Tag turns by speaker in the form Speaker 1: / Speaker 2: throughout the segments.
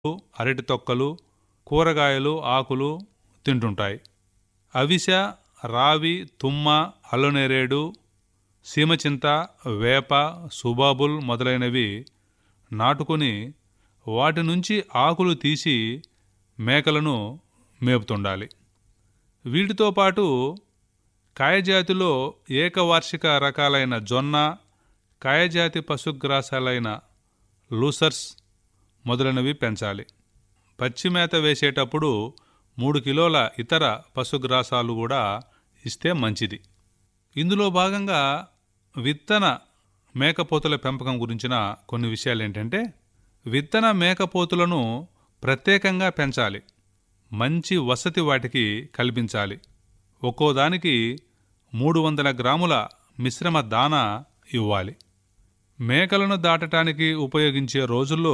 Speaker 1: అరటి తొక్కలు కూరగాయలు ఆకులు తింటుంటాయి అవిసె రావి తుమ్మ అల్లనేరేడు సీమచింత వేప సుబాబుల్ మొదలైనవి నాటుకుని వాటి నుంచి ఆకులు తీసి మేకలను మేపుతుండాలి వీటితో పాటు కాయజాతిలో ఏకవార్షిక రకాలైన జొన్న కాయజాతి పశుగ్రాసాలైన లూసర్స్ మొదలైనవి పెంచాలి పచ్చి మేత వేసేటప్పుడు మూడు కిలోల ఇతర పశుగ్రాసాలు కూడా ఇస్తే మంచిది ఇందులో భాగంగా విత్తన మేకపోతుల పెంపకం గురించిన కొన్ని విషయాలు ఏంటంటే విత్తన మేకపోతులను ప్రత్యేకంగా పెంచాలి మంచి వసతి వాటికి కల్పించాలి ఒక్కో దానికి మూడు వందల గ్రాముల మిశ్రమ దానా ఇవ్వాలి మేకలను దాటటానికి ఉపయోగించే రోజుల్లో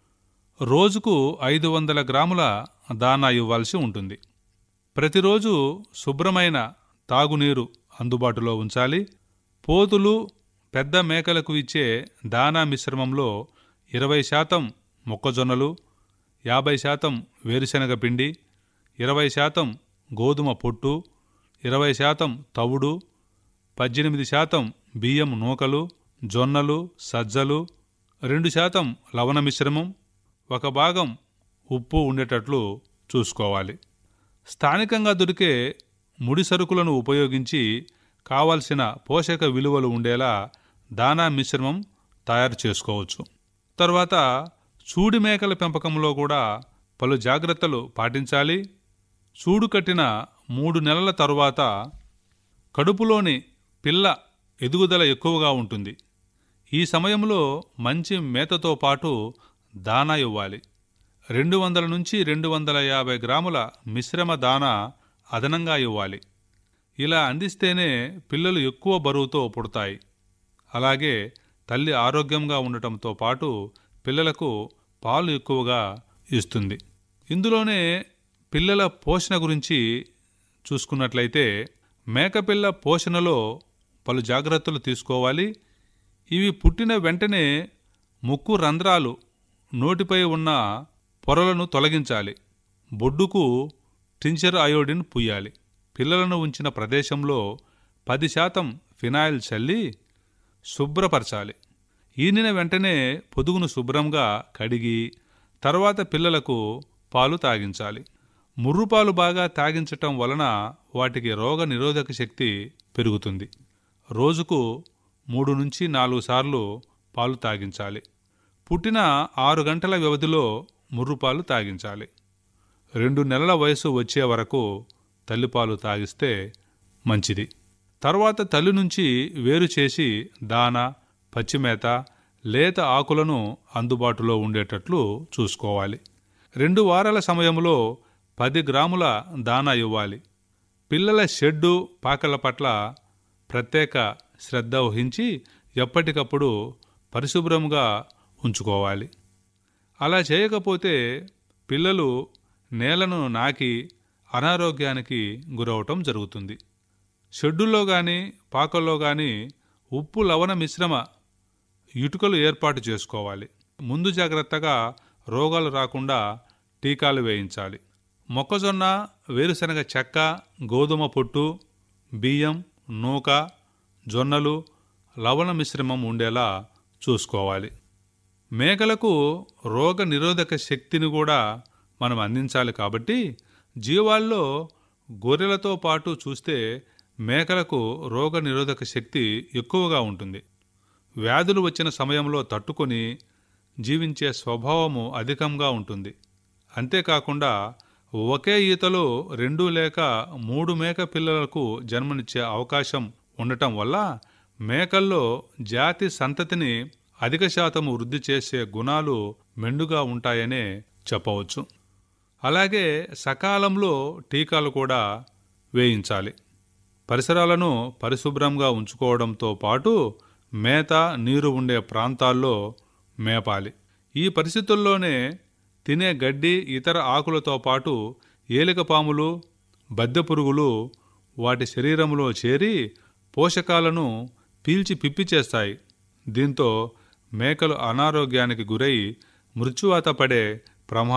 Speaker 1: రోజుకు ఐదు వందల గ్రాముల దానా ఇవ్వాల్సి ఉంటుంది ప్రతిరోజు శుభ్రమైన తాగునీరు అందుబాటులో ఉంచాలి పోతులు పెద్ద మేకలకు ఇచ్చే దానా మిశ్రమంలో ఇరవై శాతం మొక్కజొన్నలు యాభై శాతం వేరుశనగ పిండి ఇరవై శాతం గోధుమ పొట్టు ఇరవై శాతం తవుడు పద్దెనిమిది శాతం బియ్యం నూకలు జొన్నలు సజ్జలు రెండు శాతం లవణ మిశ్రమం ఒక భాగం ఉప్పు ఉండేటట్లు చూసుకోవాలి స్థానికంగా దొరికే ముడి సరుకులను ఉపయోగించి కావలసిన పోషక విలువలు ఉండేలా దానా మిశ్రమం తయారు చేసుకోవచ్చు తర్వాత చూడి మేకల పెంపకంలో కూడా పలు జాగ్రత్తలు పాటించాలి చూడు కట్టిన మూడు నెలల తరువాత కడుపులోని పిల్ల ఎదుగుదల ఎక్కువగా ఉంటుంది ఈ సమయంలో మంచి మేతతో పాటు దానా ఇవ్వాలి రెండు వందల నుంచి రెండు వందల యాభై గ్రాముల మిశ్రమ దానా అదనంగా ఇవ్వాలి ఇలా అందిస్తేనే పిల్లలు ఎక్కువ బరువుతో పుడతాయి అలాగే తల్లి ఆరోగ్యంగా ఉండటంతో పాటు పిల్లలకు పాలు ఎక్కువగా ఇస్తుంది ఇందులోనే పిల్లల పోషణ గురించి చూసుకున్నట్లయితే మేకపిల్ల పోషణలో పలు జాగ్రత్తలు తీసుకోవాలి ఇవి పుట్టిన వెంటనే ముక్కు రంధ్రాలు నోటిపై ఉన్న పొరలను తొలగించాలి బొడ్డుకు టించర్ అయోడిన్ పుయ్యాలి పిల్లలను ఉంచిన ప్రదేశంలో పది శాతం ఫినాయిల్ చల్లి శుభ్రపరచాలి ఈనిన వెంటనే పొదుగును శుభ్రంగా కడిగి తర్వాత పిల్లలకు పాలు తాగించాలి ముర్రుపాలు బాగా తాగించటం వలన వాటికి రోగ నిరోధక శక్తి పెరుగుతుంది రోజుకు మూడు నుంచి నాలుగు సార్లు పాలు తాగించాలి పుట్టిన ఆరు గంటల వ్యవధిలో ముర్రుపాలు తాగించాలి రెండు నెలల వయసు వచ్చే వరకు తల్లిపాలు తాగిస్తే మంచిది తర్వాత తల్లి నుంచి వేరు చేసి దాన పచ్చిమేత లేత ఆకులను అందుబాటులో ఉండేటట్లు చూసుకోవాలి రెండు వారాల సమయంలో పది గ్రాముల దానా ఇవ్వాలి పిల్లల షెడ్డు పాకల పట్ల ప్రత్యేక శ్రద్ధ వహించి ఎప్పటికప్పుడు పరిశుభ్రంగా ఉంచుకోవాలి అలా చేయకపోతే పిల్లలు నేలను నాకి అనారోగ్యానికి గురవటం జరుగుతుంది షెడ్డుల్లో కానీ పాకల్లో కానీ ఉప్పు లవణ మిశ్రమ ఇటుకలు ఏర్పాటు చేసుకోవాలి ముందు జాగ్రత్తగా రోగాలు రాకుండా టీకాలు వేయించాలి మొక్కజొన్న వేరుశనగ చెక్క గోధుమ పొట్టు బియ్యం నూక జొన్నలు లవణ మిశ్రమం ఉండేలా చూసుకోవాలి మేకలకు రోగ నిరోధక శక్తిని కూడా మనం అందించాలి కాబట్టి జీవాల్లో గొర్రెలతో పాటు చూస్తే మేకలకు రోగ నిరోధక శక్తి ఎక్కువగా ఉంటుంది వ్యాధులు వచ్చిన సమయంలో తట్టుకొని జీవించే స్వభావము అధికంగా ఉంటుంది అంతేకాకుండా ఒకే ఈతలో రెండు లేక మూడు మేక పిల్లలకు జన్మనిచ్చే అవకాశం ఉండటం వల్ల మేకల్లో జాతి సంతతిని అధిక శాతము వృద్ధి చేసే గుణాలు మెండుగా ఉంటాయనే చెప్పవచ్చు అలాగే సకాలంలో టీకాలు కూడా వేయించాలి పరిసరాలను పరిశుభ్రంగా ఉంచుకోవడంతో పాటు మేత నీరు ఉండే ప్రాంతాల్లో మేపాలి ఈ పరిస్థితుల్లోనే తినే గడ్డి ఇతర ఆకులతో పాటు ఏలికపాములు బద్దె పురుగులు వాటి శరీరంలో చేరి పోషకాలను పీల్చి పిప్పి చేస్తాయి దీంతో మేకలు అనారోగ్యానికి గురై మృత్యువాత పడే ప్రమాదం